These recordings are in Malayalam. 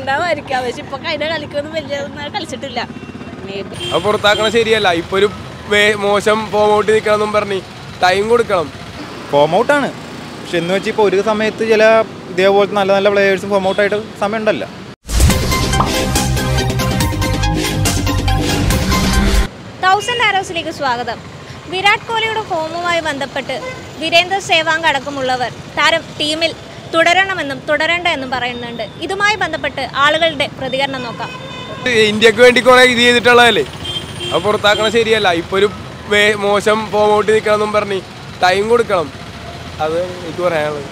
ഉണ്ടാവുമായിരിക്കാം പക്ഷെ ഇപ്പൊ കഴിഞ്ഞ കളിക്കൊന്നും വലിയ കളിച്ചിട്ടില്ല മേ ബി അത് പുറത്താക്കണ ശരിയല്ല ഇപ്പൊ ഒരു വേ- മോശം ഫോം ഔട്ട് നിൽക്കണം പറഞ്ഞ് ടൈം കൊടുക്കണം ഫോം ഔട്ടാണ് പക്ഷെ എന്ന് വെച്ച് ഇപ്പോൾ ഒരു സമയത്ത് ചില ഇതേപോലത്തെ നല്ല നല്ല പ്ലേയേഴ്സും ഫോം ഔട്ടായിട്ട് സമയം ഉണ്ടല്ലോ തൗസൻഡ് ആരോസിലേക്ക് സ്വാഗതം വിരാട് കോഹ്ലിയുടെ ഫോമുമായി ബന്ധപ്പെട്ട് വീരേന്ദർ സേവാങ് അടക്കമുള്ളവർ താരം ടീമിൽ തുടരണമെന്നും തുടരണ്ട എന്നും പറയുന്നുണ്ട് ഇതുമായി ബന്ധപ്പെട്ട് ആളുകളുടെ പ്രതികരണം നോക്കാം ഇന്ത്യക്ക് വേണ്ടി കുറെ ഇത് ചെയ്തിട്ടുള്ളതല്ലേ അത് പുറത്താക്കണ ശരിയല്ല ഇപ്പൊ ഒരു വേ- മോശം ഫോം ഔട്ട് നിൽക്കണം പറഞ്ഞ് ടൈം കൊടുക്കണം അത് എനിക്ക് പറയാനുള്ളത്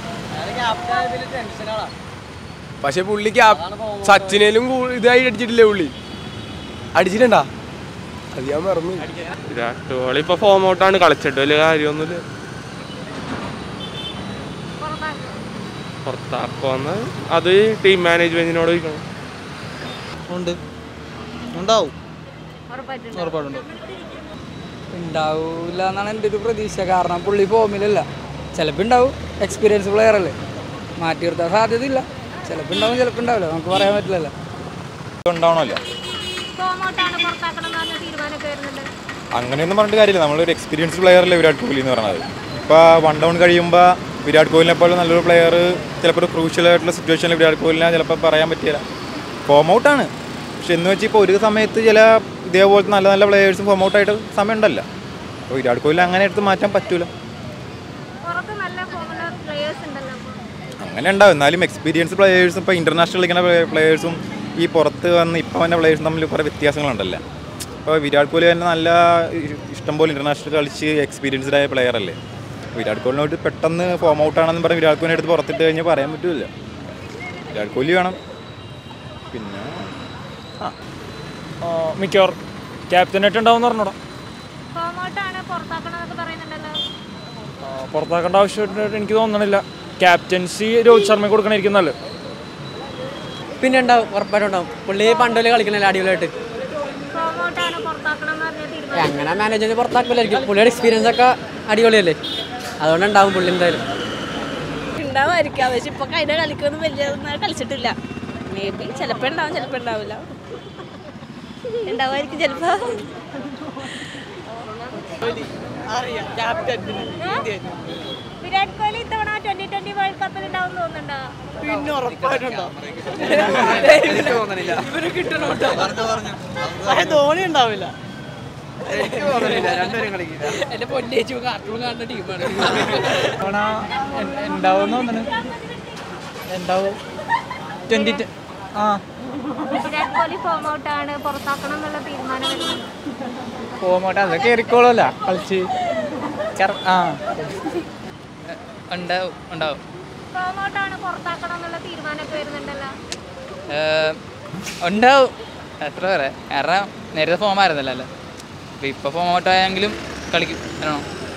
പക്ഷെ പുള്ളി ക്യാപ് സച്ചിനേലും കൂ- ഇതായി അടിച്ചിട്ടില്ലേ പുള്ളി അടിച്ചിട്ടുണ്ടാ അത് ഞാൻ മറന്നു വിരാട് കോഹ്ലി ഇപ്പൊ ഫോം ഔട്ടാണ് കളിച്ചിട്ട് വലിയ കാര്യമൊന്നുമില്ല പുറത്താക്കുമെന്ന് അത് ടീം മാനേജ്മെന്റിനോട് ചോദിക്കണം ഉണ്ട് ഉണ്ടാവും ഉറപ്പായിട്ടുണ്ട് ഉണ്ടാവില്ല എന്നാണ് എൻ്റെ ഒരു പ്രതീക്ഷ കാരണം പുള്ളി ഫോമിലല്ല ചിലപ്പോൾ ഉണ്ടാവും എക്സ്പീരിയൻസ് പ്ലെയർ അല്ലേ മാറ്റി നിർത്താൻ സാധ്യതയില്ല ചിലപ്പോൾ ഉണ്ടാവും ചിലപ്പോൾ ഉണ്ടാവില്ല നമുക്ക് പറയാൻ പറ്റില്ലല്ലോ ഉണ്ടാവണമല്ലോ ഫോമൗട്ടാണ് പുറത്താക്കണം എന്ന് പറഞ്ഞ തീരുമാനമൊക്കെ വരുന്നുണ്ട് അങ്ങനെയൊന്നും പറഞ്ഞിട്ട് കാര്യമില്ല നമ്മളൊരു എക്സ്പീരിയൻസ്ഡ് പ്ലെയർ അല്ലേ വിരാട് കോഹ്ലി എന്ന് പറയുന്നത് ഇപ്പോൾ വൺ ഡൗൺ കഴിയുമ്പോൾ വിരാട് കോഹ്ലിനെ പോലെ നല്ലൊരു പ്ലെയർ ചിലപ്പോൾ ഒരു ക്രൂഷ്യൽ ആയിട്ടുള്ള സിറ്റുവേഷനിൽ വിരാട് കോഹ്ലിനെ ചിലപ്പോൾ പറയാൻ പറ്റില്ല ഫോം ഔട്ടാണ് പക്ഷെ എന്ന് വെച്ച് ഇപ്പോൾ ഒരു സമയത്ത് ചില ഇതേപോലത്തെ നല്ല നല്ല പ്ലെയേഴ്സും ഫോം ഔട്ടായിട്ട് സമയം ഉണ്ടല്ലോ അപ്പോൾ വിരാട് കോഹ്ലി അങ്ങനെ എടുത്ത് മാറ്റാൻ പറ്റൂല പുറത്ത് നല്ല ഫോമുള്ള പ്ലേയേഴ്സ് ഉണ്ടല്ലോ അപ്പോൾ അങ്ങനെ ഉണ്ടാവും എന്നാലും എക്സ്പീരിയൻസ് പ്ലെയേഴ്സും ഇപ്പോൾ ഇൻ്റർനാഷണൽ കളിക്കുന്ന പ്ലെയേഴ്സും ഈ പുറത്ത് വന്ന് ഇപ്പോൾ വന്ന പ്ലെയേഴ്സും തമ്മിൽ കുറേ വ്യത്യാസങ്ങളുണ്ടല്ലോ ഇപ്പോൾ വിരാട് കോഹ്ലി തന്നെ നല്ല ഇഷ്ടംപോലെ ഇൻ്റർനാഷണൽ കളിച്ച് എക്സ്പീരിയൻസ്ഡ് ആയ പ്ലെയർ അല്ലേ വിരാട് കോഹ്ലിനോട് പെട്ടെന്ന് ഫോം ഔട്ടാണെന്ന് പറഞ്ഞ് വിരാട് കോഹ്ലിനെ എടുത്ത് പുറത്തിട്ട് കഴിഞ്ഞാൽ പറയാൻ പറ്റില്ല വിരാട് കോഹ്ലി വേണം പിന്നെ മിക്കവാറും ക്യാപ്റ്റനായിട്ട് ഉണ്ടാവും പറഞ്ഞോടാ ഫോമൗട്ടാണ് പുറത്താക്കണം എന്നൊക്കെ പറയുന്നുണ്ടല്ലോ പുറത്താക്കേണ്ട ആവശ്യമായിട്ട് എനിക്ക് തോന്നണില്ല ക്യാപ്റ്റൻസി രോഹിത് ശർമ്മ കൊടുക്കണായിരിക്കും നല്ലത് പിന്നെ ഉണ്ടാവും ഉറപ്പായിട്ടും ഉണ്ടാവും പുള്ളി പണ്ടല്ലേ കളിക്കണല്ലേ അടിപൊളിയായിട്ട് ഫോമൗട്ടാണ് പുറത്താക്കണം എന്ന് പറഞ്ഞ തീരുമാനം അങ്ങനെ മാനേജറിന് പുറത്താക്കില്ലായിരിക്കും പുള്ളിയുടെ എക്സ്പീരിയൻസ് ഒക്കെ അടിപൊളിയല്ലേ അതുകൊണ്ട് ഉണ്ടാവും പുള്ളി എന്തായാലും ഉണ്ടാവുമായിരിക്കാം പക്ഷെ ഇപ്പൊ കഴിഞ്ഞ കളിക്കൊന്നും വലിയ കളിച്ചിട്ടില്ല മേ ബി ചിലപ്പോ ഉണ്ടാവും ചിലപ്പോ ഉണ്ടാവില്ല ഉണ്ടാവുമായിരിക്കും ചിലപ്പോ വിരാട് കോഹ്ലി ഇത്തവണ ട്വന്റി ട്വന്റി വേൾഡ് കപ്പിൽ ഉണ്ടാവും തോന്നുന്നുണ്ടോ പിന്നെ ഉറപ്പായിട്ടുണ്ടോ ധോണി ഉണ്ടാവില്ല ഉണ്ടാവും തോന്നുന്നു ഉണ്ടാവും ട്വന്റി ആ വിരാട് കോഹ്ലി ഫോമൗട്ടാണ് പുറത്താക്കണം എന്നുള്ള തീരുമാനം വരുന്നുണ്ട് പോകട്ടെ അതൊക്കെ കയറിക്കോളൂല്ല കളിച്ച് ആ ഉണ്ടാവും ഉണ്ടാവും ഫോമൗട്ടാണ് പുറത്താക്കണം എന്നുള്ള തീരുമാനമൊക്കെ വരുന്നുണ്ടല്ലോ ഏഹ് ഉണ്ടാവും എത്ര പേരെ കാരണം നേരത്തെ ഫോം ആയിരുന്നല്ലോ അല്ലേ അപ്പോൾ ഇപ്പോൾ ഫോം ഔട്ട് ആയെങ്കിലും കളിക്കും ആണോ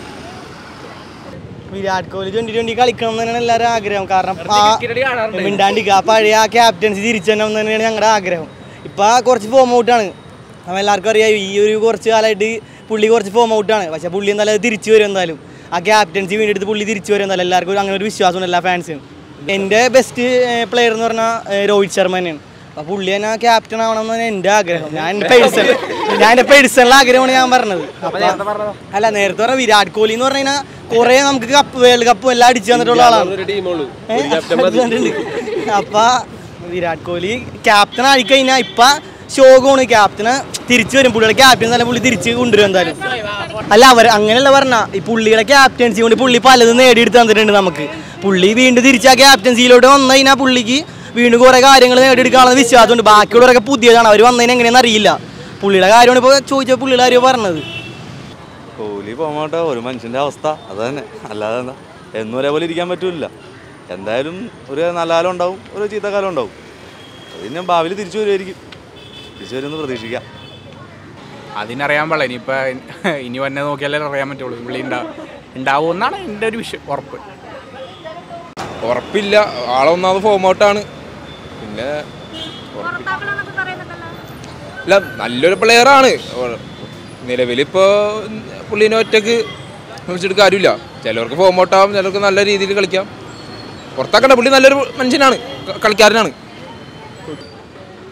വിരാട് കോഹ്ലി ട്വന്റി ട്വന്റി കളിക്കണം എന്ന് തന്നെയാണ് എല്ലാവരും ആഗ്രഹം കാരണം ആ മിണ്ടാണ്ടിക്ക ആ പഴയ ആ ക്യാപ്റ്റൻസി തിരിച്ചു തന്നെ തന്നെയാണ് ഞങ്ങളുടെ ആഗ്രഹം ഇപ്പം കുറച്ച് ഫോം ഔട്ടാണ് നമ്മൾ എല്ലാവർക്കും അറിയാം ഈ ഒരു കുറച്ച് കാലമായിട്ട് പുള്ളി കുറച്ച് ഫോം ഔട്ടാണ് പക്ഷേ പുള്ളി എന്തായാലും തിരിച്ചു വരും എന്തായാലും ആ ക്യാപ്റ്റൻസി വീണ്ടെടുത്ത് പുള്ളി തിരിച്ചു വരും എന്തായാലും എല്ലാവർക്കും ഒരു അങ്ങനെ ഒരു വിശ്വാസമുണ്ട് എല്ലാ ഫാൻസിനും എൻ്റെ ബെസ്റ്റ് പ്ലെയർ എന്ന് പറഞ്ഞാൽ രോഹിത് ശർമ്മ തന്നെയാണ് അപ്പോൾ പുള്ളി തന്നെ ക്യാപ്റ്റൻ ആവണം എന്നാണ് എൻ്റെ ആഗ്രഹം ഞാൻ എൻ്റെ പേഴ്സണൽ ഞാൻ എൻ്റെ പേഴ്സണൽ ആഗ്രഹമാണ് ഞാൻ പറഞ്ഞത് അപ്പൊ- അല്ല നേരത്തെ പറഞ്ഞ വിരാട് കോഹ്ലി എന്ന് പറഞ്ഞു കഴിഞ്ഞാൽ കുറേ നമുക്ക് കപ്പ് വേൾഡ് കപ്പും എല്ലാം അടിച്ചു തന്നിട്ടുള്ള ആളാണ് ഏ? അതുകൊണ്ടുണ്ട്. അപ്പൊ വിരാട് കോഹ്ലി ക്യാപ്റ്റൻ ആയി കഴിഞ്ഞാൽ ഇപ്പൊ ശോകമാണ് ക്യാപ്റ്റന് തിരിച്ചു വരും പുള്ളിയുടെ ക്യാപ്റ്റൻ തന്നെ പുള്ളി തിരിച്ച് കൊണ്ടുവരും എന്തായാലും അല്ല അവർ അങ്ങനെയല്ല പറഞ്ഞ ഈ പുള്ളിയുടെ ക്യാപ്റ്റൻസി കൊണ്ട് പുള്ളി പലതും നേടിയെടുത്ത് തന്നിട്ടുണ്ട് നമുക്ക് പുള്ളി വീണ്ടും തിരിച്ച് ആ ക്യാപ്റ്റൻസിയിലോട്ട് വന്നു കഴിഞ്ഞാൽ പുള്ളിക്ക് വീണ്ടും കുറെ കാര്യങ്ങൾ നേടിയെടുക്കാനുള്ള വിശ്വാസമുണ്ട് ബാക്കിയുള്ളവരൊക്കെ പുതിയതാണ് അവർ വന്നതിന് എങ്ങനെയാണെന്ന് അറിയില്ല പുള്ളിയുടെ കാര്യമാണ് ഇപ്പോൾ ചോദിച്ച പുള്ളിയുടെ കാര്യം പറഞ്ഞത് കോഹ്ലി പോകട്ടെ ഒരു മനുഷ്യൻ്റെ അവസ്ഥ അത് തന്നെ അല്ലാതെ എന്താ എന്നും ഒരേപോലെ ഇരിക്കാൻ പറ്റൂല എന്തായാലും ഒരു നല്ല കാലം ഉണ്ടാവും ഒരു ചീത്ത കാലം ഉണ്ടാവും അത് പിന്നെ ഭാവിയിൽ തിരിച്ചു വരുമായിരിക്കും തിരിച്ചു വരുമെന്ന് പ്രതീക്ഷിക്കാം അതിനറിയാൻ പാടില്ല ഇനിയിപ്പോൾ ഇനി വന്നെ നോക്കിയാലേ അറിയാൻ പറ്റുള്ളൂ പുള്ളി ഉണ്ടാ ഉണ്ടാവുമെന്നാണ് എൻ്റെ ഒരു വിഷയം ഉറപ്പ് ഉറപ്പില്ല ആളൊന്നാമത് ഫോം ഔട്ടാണ് പിന്നെ പുറത്താക്കണം എന്നൊക്കെ പറയുന്നുണ്ടല്ലോ അല്ല നല്ലൊരു പ്ലെയർ ആണ് നിലവിലിപ്പോൾ പുള്ളീനെ ഒറ്റക്ക് വെച്ചിട്ട് കാര്യമില്ല ചിലവർക്ക് ഫോം ഔട്ടാവും ചിലർക്ക് നല്ല രീതിയിൽ കളിക്കാം പുറത്താക്കണ്ട പുള്ളി നല്ലൊരു മനുഷ്യനാണ് ക- കളിക്കാരനാണ്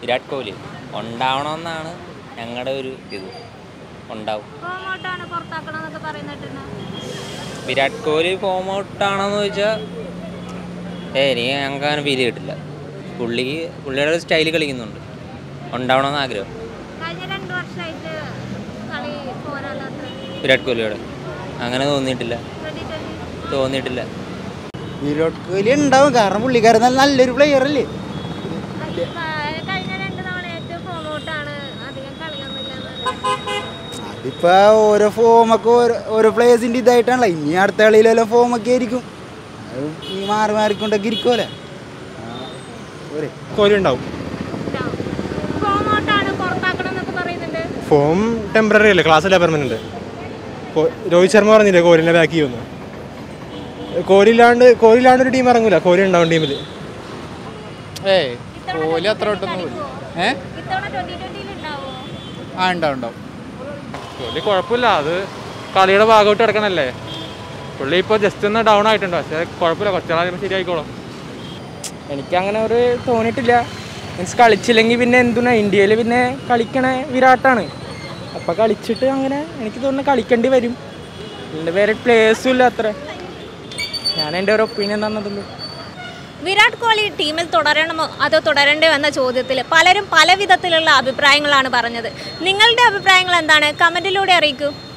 വിരാട് കോഹ്ലി ഉണ്ടാവണമെന്നാണ് ഞങ്ങളുടെ ഒരു ഇത് ഉണ്ടാവും ഫോം ഔട്ടാണ് പുറത്താക്കണം എന്നൊക്കെ പറയുന്നിട്ടുണ്ട് വിരാട് കോഹ്ലി ഫോം ഔട്ടാണെന്ന് ചോദിച്ചാൽ ഏ എനിക്ക് ഞങ്ങൾക്ക് അങ്ങനെ ഫീൽ ചെയ്തിട്ടില്ല പുള്ളിക്ക് പുള്ളിയുടെ ഒരു സ്റ്റൈൽ കളിക്കുന്നുണ്ട് ഉണ്ടാവണമെന്ന് ആഗ്രഹം കഴിഞ്ഞ രണ്ട് വർഷമായിട്ട് കളി പോരാല്ലാത്ത വിരാട് കോഹ്ലിയോട് അങ്ങനെ തോന്നിയിട്ടില്ല തോന്നിയിട്ടില്ല വിരാട് കോഹ്ലി ഉണ്ടാവും കാരണം പുള്ളിക്കാരൻ നല്ല നല്ലൊരു പ്ലെയർ അല്ലേ കഴിഞ്ഞ രണ്ട് തവണയായിട്ട് ഫോം ഔട്ടാണ് അധികം കളിയൊന്നുമില്ല അതിപ്പോ ഓരോ ഫോമൊക്കെ ഓരോ ഓരോ പ്ലേയേഴ്സിന്റെ ഇതായിട്ടാണല്ലോ ഇനി അടുത്ത കളിയിലെല്ലാം ഫോമൊക്കെ ആയിരിക്കും അത് ഈ മാറി മാറിക്കൊണ്ടൊക്കെ ഇരിക്കുമല്ലേ കോഹ്ലി ഉണ്ടാവും ഫോം ഔട്ടാണ് പുറത്താക്കണം എന്നൊക്കെ പറയുന്നുണ്ട് ഫോം ടെമ്പററി അല്ലേ ക്ലാസ് അല്ല പെർമനന്റ് രോഹിത് ശർമ്മ പറഞ്ഞില്ലേ കോഹ്ലിനെ ബാക്ക് ചെയ്യുമെന്ന് കോഹ്ലി ഇല്ലാണ്ട് കോഹ്ലി ഇല്ലാണ്ട് ഒരു ടീം ഇറങ്ങൂല കോഹ്ലി ഉണ്ടാവും ടീമിൽ ഏയ് കോഹ്ലി അത്ര ഒട്ടൊന്നും ഏ ഇത്തവണ ട്വന്റി ട്വന്റിയിൽ ഉണ്ടാവോ ആ ഉണ്ടാവും ഉണ്ടാവും പുള്ളി കുഴപ്പമില്ല അത് കളിയുടെ ഭാഗമായിട്ട് കിടക്കണല്ലേ പുള്ളി ഇപ്പോൾ ജസ്റ്റ് ഒന്ന് ഡൗൺ ആയിട്ടുണ്ട് പക്ഷേ കുഴപ്പമില്ല കുറച്ചാൾ ശരിയായിക്കോളും എനിക്കങ്ങനെ ഒരു തോന്നിയിട്ടില്ല മീൻസ് കളിച്ചില്ലെങ്കിൽ പിന്നെ എന്തുനാ ഇന്ത്യയിൽ പിന്നെ കളിക്കണ വിരാട്ടാണ് അപ്പോൾ കളിച്ചിട്ട് അങ്ങനെ എനിക്ക് തോന്നുന്നു കളിക്കേണ്ടി വരും എൻ്റെ വേറെ പ്ലേയേഴ്സും ഇല്ല അത്ര ഞാൻ എൻ്റെ ഒരു ഒപ്പീനിയൻ തന്നതുള്ളൂ വിരാട് കോഹ്ലി ടീമിൽ തുടരണമോ അതോ തുടരണ്ടോ എന്ന ചോദ്യത്തിൽ പലരും പല വിധത്തിലുള്ള അഭിപ്രായങ്ങളാണ് പറഞ്ഞത് നിങ്ങളുടെ അഭിപ്രായങ്ങൾ എന്താണ് കമൻറ്റിലൂടെ അറിയിക്കൂ